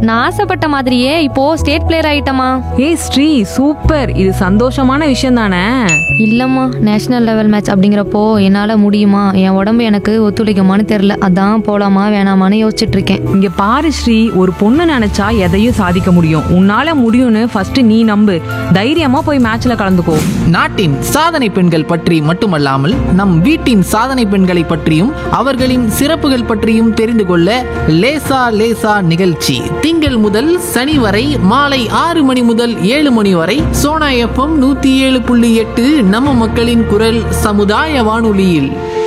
நான் ஆசைப்பட்ட மாதிரியே இப்போ ஸ்டேட் பிளேயர் ஆயிட்டமா ஏய் ஸ்ரீ சூப்பர் இது சந்தோஷமான விஷயம் தானே இல்லம்மா நேஷனல் லெவல் மேட்ச் அப்படிங்கிறப்போ என்னால முடியுமா என் உடம்பு எனக்கு ஒத்துழைக்குமான்னு தெரியல அதான் போலாமா வேணாமான்னு யோசிச்சுட்டு இருக்கேன் இங்க பாரு ஸ்ரீ ஒரு பொண்ணு நினைச்சா எதையும் சாதிக்க முடியும் உன்னால முடியும்னு ஃபர்ஸ்ட் நீ நம்பு தைரியமா போய் மேட்ச்ல கலந்துக்கோ நாட்டின் சாதனை பெண்கள் பற்றி மட்டுமல்லாமல் நம் வீட்டின் சாதனை பெண்களை பற்றியும் அவர்களின் சிறப்புகள் பற்றியும் தெரிந்து கொள்ள லேசா லேசா நிகழ்ச்சி திங்கள் முதல் சனி வரை மாலை ஆறு மணி முதல் ஏழு மணி வரை சோனா எஃப்எம் நூத்தி ஏழு புள்ளி எட்டு நம்ம மக்களின் குரல் சமுதாய வானொலியில்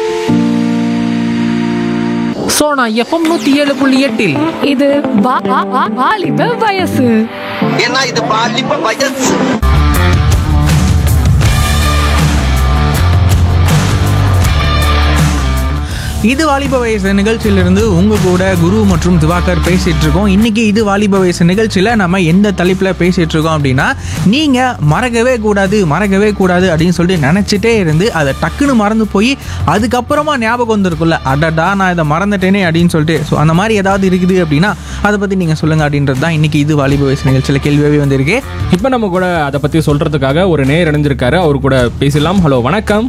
சோனா எஃப்எம் நூத்தி ஏழு புள்ளி எட்டில் இது வா- வா- வா- வாலிப வயசு ஏன்னா இது பாலிப்ப வயசு இது வாலிப வயசு நிகழ்ச்சியிலிருந்து உங்க கூட குரு மற்றும் திவாகர் பேசிட்டு இருக்கோம் இன்னைக்கு இது வாலிப வயசு நிகழ்ச்சியில நம்ம எந்த தலைப்புல பேசிட்டு இருக்கோம் அப்படின்னா நீங்க மறக்கவே கூடாது மறக்கவே கூடாது அப்படின்னு சொல்லிட்டு நினைச்சிட்டே இருந்து அதை டக்குன்னு மறந்து போய் அதுக்கப்புறமா ஞாபகம் வந்திருக்குல்ல அடடா நான் இதை மறந்துட்டேனே அப்படின்னு சொல்லிட்டு ஸோ அந்த மாதிரி ஏதாவது இருக்குது அப்படின்னா அதை பத்தி நீங்க சொல்லுங்க அப்படின்றது தான் இன்னைக்கு இது வாலிப வயசு நிகழ்ச்சியில கேள்வியாகவே வந்திருக்கு இப்போ நம்ம கூட அதை பற்றி சொல்கிறதுக்காக ஒரு நேர் இணைஞ்சிருக்காரு அவர் கூட பேசலாம் ஹலோ வணக்கம்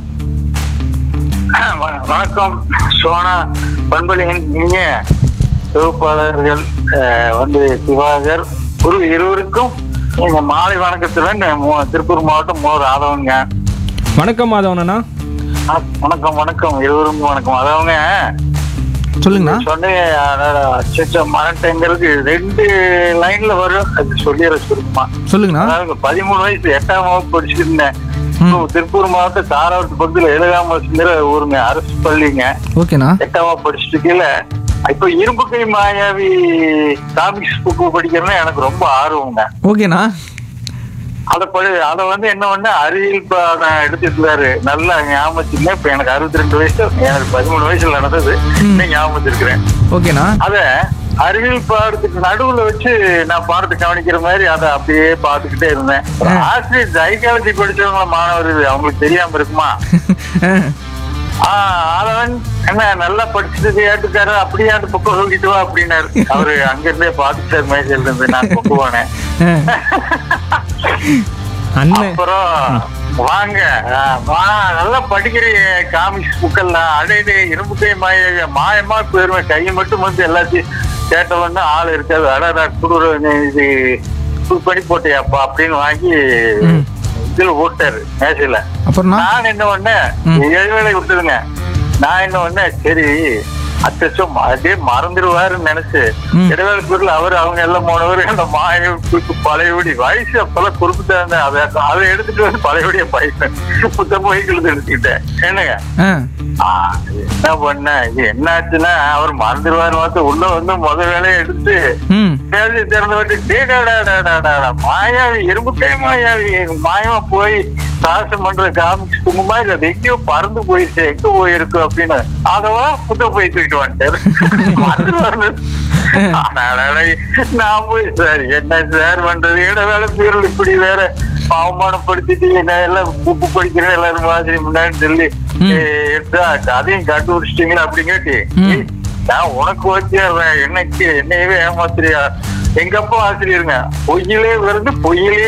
வ- வணக்கம் சோனா பண்பலியின் இனிய தொகுப்பாளர்கள் அஹ், வந்து திவாகர் குரு இருவருக்கும் எங்க மாலை வணக்கத்துடன் மு- திருப்பூர் மாவட்டம் மோர் ஆதவங்க வணக்கம் மாதவனண்ணா அஹ், வணக்கம் வணக்கம் இருவருக்கும் வணக்கம் அதவங்க சொல்லுங்கண்ணா சொன்னீங்க அச்சோ மரட்டங்கிறது ரெண்டு லைன்ல வரும் அது சொல்லிடுற சுருக்கமா சொல்லுங்கண்ணா அதாவது பதிமூணு வயசு எட்டாம் வகுப்பு படிச்சுட்டு இருந்தேன் இப்போ திருப்பூர் மாவட்டம் தாராவத்து பக்கத்துல எழுதாமங்கிற ஊருங்க அரசு பள்ளிங்க ஓகேண்ணா எட்டாவா படிச்சுட்டு இருக்கீல இப்ப இரும்பு கை மாயாவி காமிக்ஸ் புக்கு படிக்கிறதுனா எனக்கு ரொம்ப ஆர்வங்க ஓகேண்ணா அத படி அத வந்து என்ன பண்ண அறிவியல் பாடம் எடுத்துட்டு நல்லா ஞாபகத்துக்கு இப்ப எனக்கு அறுபத்தி ரெண்டு வயசு எனக்கு பதிமூணு வயசுல நடந்தது இன்னும் ஞாபகத்து இருக்கிறேன் ஓகேண்ணா அத அறிவியல் பாடத்துக்கு நடுவுல வச்சு நான் பாடத்தை கவனிக்கிற மாதிரி அதை அப்படியே பார்த்துக்கிட்டே இருந்தேன் ஒரு ஆசிரியர் சைக்காலஜி படிச்சவங்க மாணவர் அவங்களுக்கு தெரியாம இருக்குமா ஆஹ் அதவன் என்ன நல்லா படிச்சுட்டு கேட்டுக்காரு அப்படியே அந்த புக்கம் சொல்லிட்டு வா அப்படின்னாரு அவரு அங்க இருந்தே பாத்துட்டாரு மேஜையில இருந்து நான் கொண்டு போனேன் அண்ணன் அப்புறம் வாங்க ஆஹ் வா, நல்லா படிக்கிறீங்க காமிக்ஸ் புக்கெல்லாம் அடையிலே இரும்புக்கை மாய மாயமா போயிருவேன் கையை மட்டும் வந்து எல்லாத்தையும் கேட்டவொன்னு ஆள் இருக்காது அடடா குடுற இது புக் பண்ணி போட்டியாப்பா அப்படின்னு வாங்கி இதுல போட்டாரு மேசையில அப்புறம்ண்ணா நான் என்ன பண்ணேன் ஏழு வேலை விட்டுருங்க நான் என்ன பண்ணேன் சரி அச்சோ அதே மறந்துடுவாருன்னு நினைச்சு இடைவேளை பொருள் அவர் அவங்க எல்லாம் போனவர் அந்த மாய குறிப்பு பழையபடி வயசு அப்பெல்லாம் குறிப்பிட்டாங்க அதை அதை எடுத்துட்டு வந்து பழையபடிய பைசன் புத்த போய்க்கிறது எடுத்துக்கிட்டேன் என்னங்க ஆ ஆ, என்ன பண்ண இது என்னாச்சுன்னா அவர் மறந்துடுவாரு பார்த்து உள்ள வந்து முத வேலையை எடுத்து ம் பேசி திறந்து விட்டு டே, டா, டா, டா, டா, டா, டா, மாயாவி எறும்புக்கே மாயாவி மாயமா போய் சாசம் பண்ற காமிக்ஸ் துங்க மாதிரி அது எங்கேயோ பறந்து போயிடுச்சு எங்க போயிருக்கு அப்படின்னு அதவா புத்த போய் தூக்கிட்டு வந்துட்டாரு மறந்துடுவாரு. அடடடடை, நான் போய் சார் என்ன சார் பண்றது இட வேலை பேரில் இப்படி வேற அவமானப்படுத்திட்டு என்ன எல்லாம் உப்பு படிக்கிறேன் எல்லாரும் மாதிரி முன்னாடி சொல்லி ஏய், எடுத்தா அதையும் கண்டுபிடிச்சிட்டீங்களா அப்படிங்காட்டி நான் உனக்கு வச்சிடுறேன் என்னைக்கு என்னையவே ஏமாத்துறியா எங்க அப்பா ஆசிரியருங்க பொய்யிலே விருந்து பொய்யிலே